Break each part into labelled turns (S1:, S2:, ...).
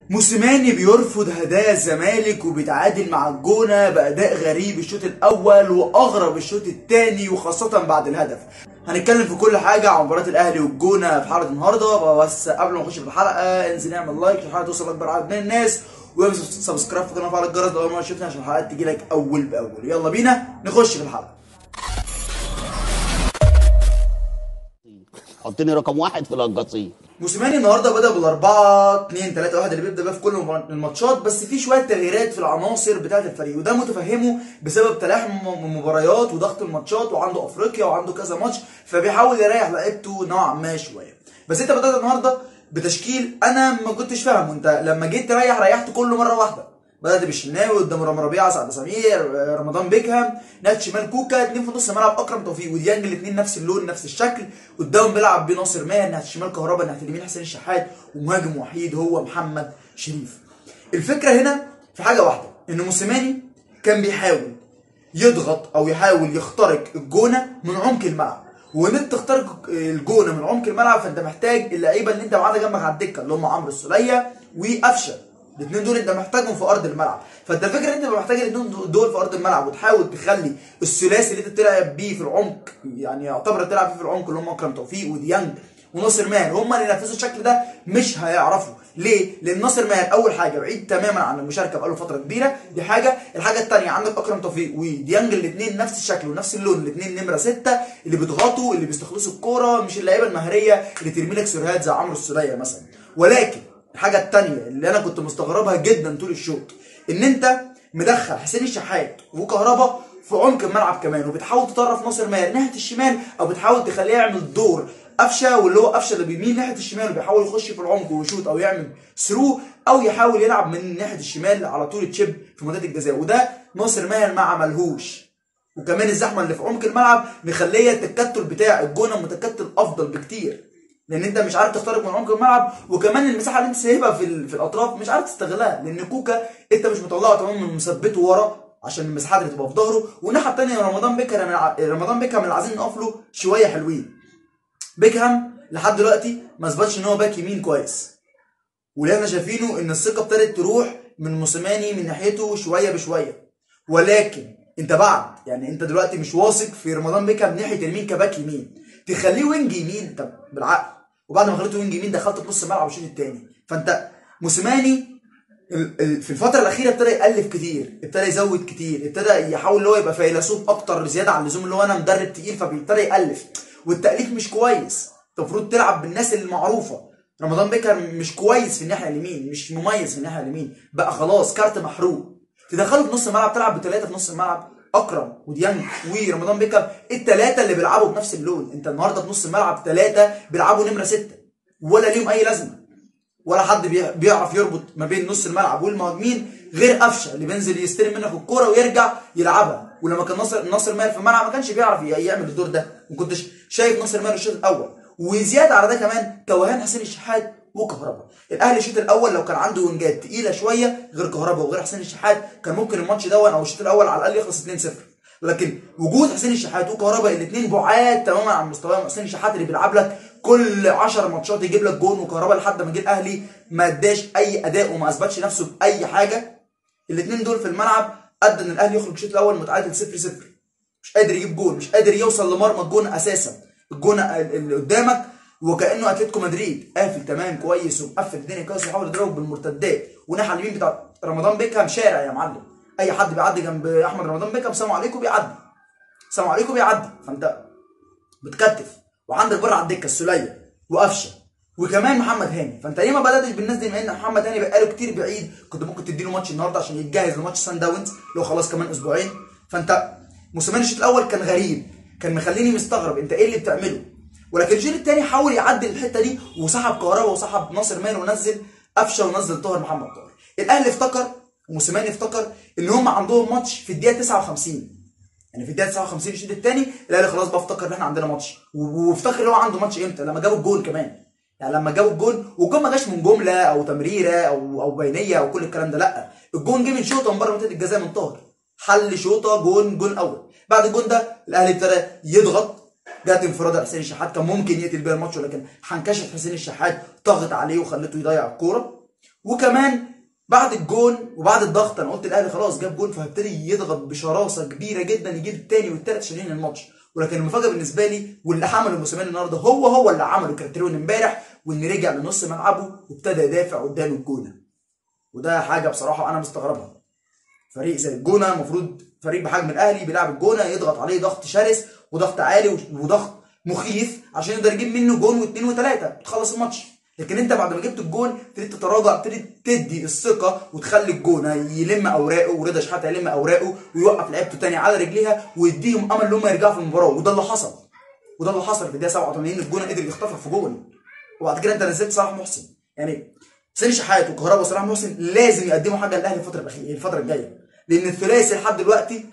S1: موسيماني بيرفض هدايا الزمالك وبيتعادل مع الجونة بأداء غريب الشوط الأول وأغرب الشوط الثاني وخاصة بعد الهدف هنتكلم في كل حاجة عن مباراة الأهلي والجونة في حلقة النهاردة بس قبل ما نخش في الحلقة انزل نعمل لايك عشان الحلقة توصل لأكبر عدد من الناس واعمل سبسكرايب في القناة وفعل الجرس لو أول مرة شفتنا عشان الحلقات تجيلك أول بأول يلا بينا نخش في الحلقة
S2: حطني رقم واحد في القصيم
S1: موسيماني النهارده بدا بالاربعه 2 3 1 اللي بيبدا بيها في كل الماتشات بس في شويه تغييرات في العناصر بتاعه الفريق وده متفهمه بسبب تلاحم المباريات وضغط الماتشات وعنده افريقيا وعنده كذا ماتش فبيحاول يريح لعيبته نوعا ما شويه بس انت بدات النهارده بتشكيل انا ما كنتش فاهمه انت لما جيت تريح ريحت كله مره واحده بدات بالشناوي قدام رامي ربيعه سعد سمير رمضان بيكهام ناحيه شمال كوكا اثنين في نص الملعب اكرم توفيق وديانج الاثنين نفس اللون نفس الشكل قدام بيلعب بناصر ماهر ناحيه الشمال كهربا ناحيه اليمين حسين الشحات ومهاجم وحيد هو محمد شريف الفكره هنا في حاجه واحده ان موسيماني كان بيحاول يضغط او يحاول يخترق الجونه من عمق الملعب وان انت تخترق الجونه من عمق الملعب فانت محتاج اللعيبه اللي انت معانا جنبك على الدكه اللي هم عمرو السوليه وقفشه الاثنين دول انت محتاجهم في ارض الملعب فانت الفكره ان انت محتاج الاثنين دول في ارض الملعب وتحاول تخلي الثلاثي اللي انت بتلعب بيه في العمق يعني يعتبر تلعب فيه في العمق اللي هم اكرم توفيق وديانج وناصر ماهر هم اللي ينفذوا الشكل ده مش هيعرفوا ليه؟ لان ناصر ماهر اول حاجه بعيد تماما عن المشاركه بقاله فتره كبيره دي حاجه، الحاجه الثانيه عندك اكرم توفيق وديانج الاثنين نفس الشكل ونفس اللون الاثنين نمره سته اللي بيضغطوا اللي بيستخلصوا الكوره مش اللعيبه المهريه اللي ترمي لك سيرهات زي عمرو السوليه مثلا ولكن الحاجه الثانيه اللي انا كنت مستغربها جدا طول الشوط ان انت مدخل حسين الشحات وكهربا في عمق الملعب كمان وبتحاول تطرف ناصر ماهر ناحيه الشمال او بتحاول تخليه يعمل دور قفشه واللي هو قفشه اللي بيميل ناحيه الشمال وبيحاول يخش في العمق ويشوط او يعمل ثرو او يحاول يلعب من ناحيه الشمال على طول تشيب في منطقه الجزاء وده ناصر ماهر ما عملهوش وكمان الزحمه اللي في عمق الملعب مخليه التكتل بتاع الجونه متكتل افضل بكتير لان انت مش عارف تخترق من عمق الملعب وكمان المساحه اللي انت سايبها في, في الاطراف مش عارف تستغلها لان كوكا انت مش مطلعه تماما من مثبته ورا عشان المساحات اللي تبقى في ظهره والناحيه الثانيه رمضان بيكهام رمضان بيكهام اللي عايزين نقف له شويه حلوين بيكهام لحد دلوقتي ما اثبتش ان هو باك يمين كويس واللي احنا شايفينه ان الثقه ابتدت تروح من موسيماني من ناحيته شويه بشويه ولكن انت بعد يعني انت دلوقتي مش واثق في رمضان بيكهام ناحيه اليمين كباك يمين تخليه وينج يمين طب بالعقل وبعد ما خليته وينج يمين دخلت في نص الملعب الشوط الثاني فانت موسيماني في الفتره الاخيره ابتدى يالف كتير ابتدى يزود كتير ابتدى يحاول اللي هو يبقى فيلسوف اكتر زياده عن اللزوم اللي هو انا مدرب تقيل فبيبتدي يالف والتاليف مش كويس المفروض تلعب بالناس المعروفه رمضان بيكر مش كويس في الناحيه اليمين مش مميز في الناحيه اليمين بقى خلاص كارت محروق تدخله في نص الملعب تلعب بثلاثه في نص الملعب اكرم وديانج ورمضان بيكهام الثلاثه اللي بيلعبوا بنفس اللون انت النهارده في نص الملعب ثلاثه بيلعبوا نمره سته ولا ليهم اي لازمه ولا حد بيعرف يربط ما بين نص الملعب والمهاجمين غير قفشه اللي بينزل يستلم منك الكوره ويرجع يلعبها ولما كان ناصر ناصر ماهر في الملعب ما كانش بيعرف يعمل الدور ده ما كنتش شايف ناصر ماهر الشوط الاول وزياده على ده كمان توهان حسين الشحات وكهربا الاهلي الشوط الاول لو كان عنده وينجات تقيله شويه غير كهربا وغير حسين الشحات كان ممكن الماتش ده او الشوط الاول على الاقل يخلص 2-0 لكن وجود حسين الشحات وكهربا الاثنين بعاد تماما عن مستواهم حسين الشحات اللي بيلعب لك كل 10 ماتشات يجيب لك جون وكهربا لحد ما جه الاهلي ما اداش اي اداء وما اثبتش نفسه باي حاجه الاثنين دول في الملعب ادى ان الاهلي يخرج الشوط الاول متعادل 0 0 مش قادر يجيب جون مش قادر يوصل لمرمى الجون اساسا الجون اللي قدامك وكانه اتلتيكو مدريد قافل تمام كويس ومقفل الدنيا كويس ويحاول يضربك بالمرتدات والناحيه اليمين بتاع رمضان بيكهام شارع يا معلم اي حد بيعدي جنب احمد رمضان بيكهام سلام عليكم بيعدي سلام عليكم بيعدي فانت بتكتف وعندك بره على الدكه السوليه وقفشه وكمان محمد هاني فانت ليه ما بداتش بالناس دي بما ان محمد هاني بقاله كتير بعيد كنت ممكن تديله ماتش النهارده عشان يتجهز لماتش سان داونز اللي هو خلاص كمان اسبوعين فانت موسيماني الشوط الاول كان غريب كان مخليني مستغرب انت ايه اللي بتعمله ولكن الجيل الثاني حاول يعدل الحته دي وسحب كهربا وسحب ناصر ماهر ونزل قفشه ونزل طاهر محمد طاهر الاهلي افتكر وموسيماني افتكر ان هم عندهم ماتش في الدقيقه 59 يعني في الدقيقه 59 الشوط الثاني الاهلي خلاص بقى افتكر ان احنا عندنا ماتش وافتكر ان هو عنده ماتش امتى لما جابوا الجول كمان يعني لما جابوا الجول والجول ما جاش من جمله او تمريره او او بينيه او كل الكلام ده لا الجول جه من شوطه من بره منطقه الجزاء من طاهر حل شوطه جون جون اول بعد الجون ده الاهلي ابتدى يضغط جت انفراد حسين الشحات كان ممكن يقتل بيها الماتش ولكن حنكشه حسين الشحات ضغط عليه وخلته يضيع الكوره وكمان بعد الجون وبعد الضغط انا قلت الاهلي خلاص جاب جون فهيبتدي يضغط بشراسه كبيره جدا يجيب الثاني والثالث عشان ينهي الماتش ولكن المفاجاه بالنسبه لي واللي عمله موسيماني النهارده هو هو اللي عمله كارتيرون امبارح وان رجع لنص ملعبه وابتدى يدافع قدام الجونه وده حاجه بصراحه انا مستغربها فريق زي الجونه المفروض فريق بحجم الاهلي بيلعب الجونه يضغط عليه ضغط شرس وضغط عالي وضغط مخيف عشان يقدر يجيب منه جون واثنين وثلاثه تخلص الماتش لكن انت بعد ما جبت الجون ابتديت تتراجع ابتديت تدي الثقه وتخلي الجون يلم اوراقه ورضا شحاته يلم اوراقه ويوقف لعيبته تاني على رجليها ويديهم امل ان هم يرجعوا في المباراه وده اللي حصل وده اللي حصل في الدقيقه 87 الجون قدر يخطفها في جون وبعد كده انت نزلت صلاح محسن يعني حسين شحات وكهربا وصلاح محسن لازم يقدموا حاجه للاهلي الفتره الاخيره الفتره الجايه لان الثلاثي لحد دلوقتي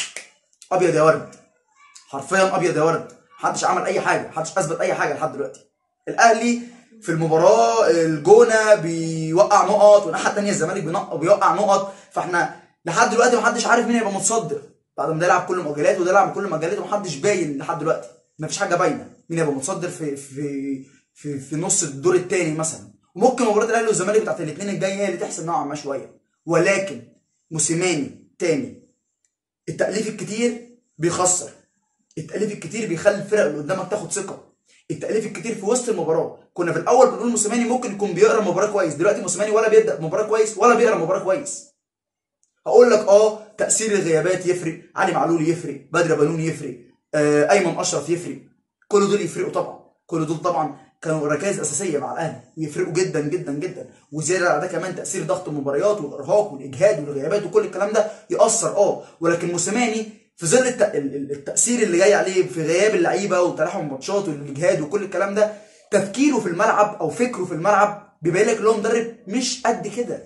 S1: ابيض يا ورد حرفيا ابيض يا ورد محدش عمل اي حاجه محدش اثبت اي حاجه لحد دلوقتي الاهلي في المباراه الجونه بيوقع نقط والناحيه الثانيه الزمالك بيوقع نقط فاحنا لحد دلوقتي محدش عارف مين هيبقى متصدر بعد ما ده لعب كل المجالات وده لعب كل المجالات ومحدش باين لحد دلوقتي مفيش حاجه باينه مين هيبقى متصدر في في في, في نص الدور الثاني مثلا وممكن مباراه الاهلي والزمالك بتاعت الاثنين الجايه هي اللي تحسم نوعا ما شويه ولكن موسيماني تاني التأليف الكتير بيخسر التأليف الكتير بيخلي الفرق اللي قدامك تاخد ثقة التأليف الكتير في وسط المباراة كنا في الأول بنقول موسيماني ممكن يكون بيقرا المباراة كويس دلوقتي موسيماني ولا بيبدأ المباراة كويس ولا بيقرا المباراة كويس هقول لك اه تأثير الغيابات يفرق علي معلول يفرق بدر بنون يفرق آه أيمن أشرف يفرق كل دول يفرقوا طبعا كل دول طبعا كانوا ركائز اساسيه مع الاهلي ويفرقوا جدا جدا جدا وزياده على ده كمان تاثير ضغط المباريات والارهاق والاجهاد والغيابات وكل الكلام ده ياثر اه ولكن موسيماني في ظل الت... التاثير اللي جاي عليه في غياب اللعيبه وتلاحم الماتشات والاجهاد وكل الكلام ده تفكيره في الملعب او فكره في الملعب بيبين لك ان هو مدرب مش قد كده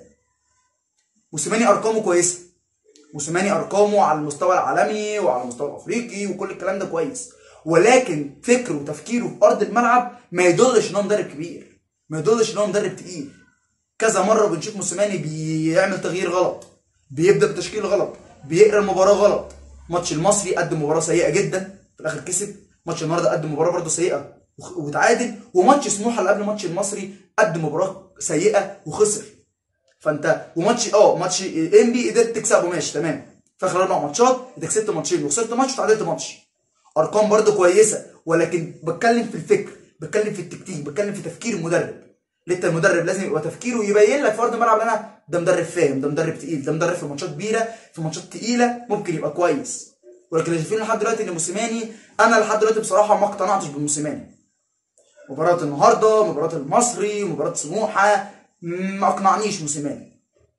S1: موسيماني ارقامه كويسه موسيماني ارقامه على المستوى العالمي وعلى المستوى الافريقي وكل الكلام ده كويس ولكن فكره وتفكيره في ارض الملعب ما يدلش ان هو مدرب كبير ما يدلش ان هو مدرب تقيل كذا مره بنشوف موسيماني بيعمل تغيير غلط بيبدا بتشكيل غلط بيقرا المباراه غلط ماتش المصري قدم مباراه سيئه جدا في الاخر كسب ماتش النهارده قدم مباراه برده سيئه وتعادل وماتش سموحه اللي قبل ماتش المصري قدم مباراه سيئه وخسر فانت وماتش اه ماتش انبي قدرت تكسبه ماشي تمام في اخر اربع ماتشات انت كسبت ماتشين وخسرت ماتش وتعادلت ماتش ارقام برده كويسه ولكن بتكلم في الفكر بتكلم في التكتيك بتكلم في تفكير المدرب انت المدرب لازم يبقى تفكيره يبين لك في ارض الملعب انا ده مدرب فاهم ده مدرب تقيل ده مدرب في ماتشات كبيره في ماتشات تقيله ممكن يبقى كويس ولكن اللي شايفين لحد دلوقتي ان موسيماني انا لحد دلوقتي بصراحه ما اقتنعتش بموسيماني مباراه النهارده مباراه المصري مباراه سموحه ما اقنعنيش موسيماني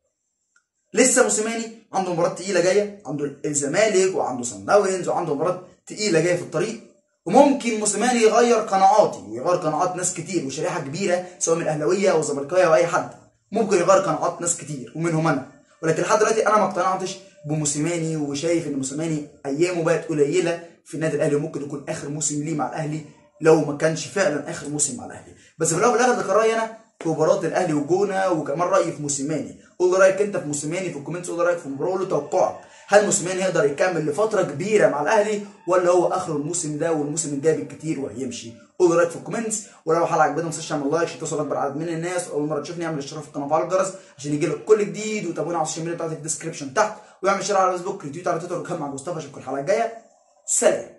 S1: لسه موسيماني عنده مباراه تقيله جايه عنده الزمالك وعنده سان داونز وعنده مباراه تقيله جايه في الطريق وممكن موسيماني يغير قناعاتي ويغير قناعات ناس كتير وشريحه كبيره سواء من الاهلاويه او الزملكاويه او اي حد ممكن يغير قناعات ناس كتير ومنهم انا ولكن لحد دلوقتي انا ما اقتنعتش بموسيماني وشايف ان موسيماني ايامه بقت قليله في النادي الاهلي وممكن يكون اخر موسم ليه مع الاهلي لو ما كانش فعلا اخر موسم مع الاهلي بس في الاول والاخر ده رايي انا في مباراه الاهلي والجونه وكمان رايي في موسيماني قول لي رايك انت في موسيماني في الكومنتس قول لي رايك في المباراه قول لي توقعك هل موسيماني يقدر يكمل لفتره كبيره مع الاهلي ولا هو اخر الموسم ده والموسم الجاي بالكتير وهيمشي قول لي رايك في الكومنتس ولو الحلقه عجبتك ما تنساش تعمل لايك عشان توصل اكبر عدد من الناس اول مره تشوفني اعمل اشتراك في القناه وفعل الجرس عشان يجي لك كل جديد وتابعونا على السوشيال ميديا بتاعتي في الديسكربشن تحت واعمل شير على الفيسبوك ريتويت على تويتر وكمل مع مصطفى اشوفكم الحلقه الجايه سلام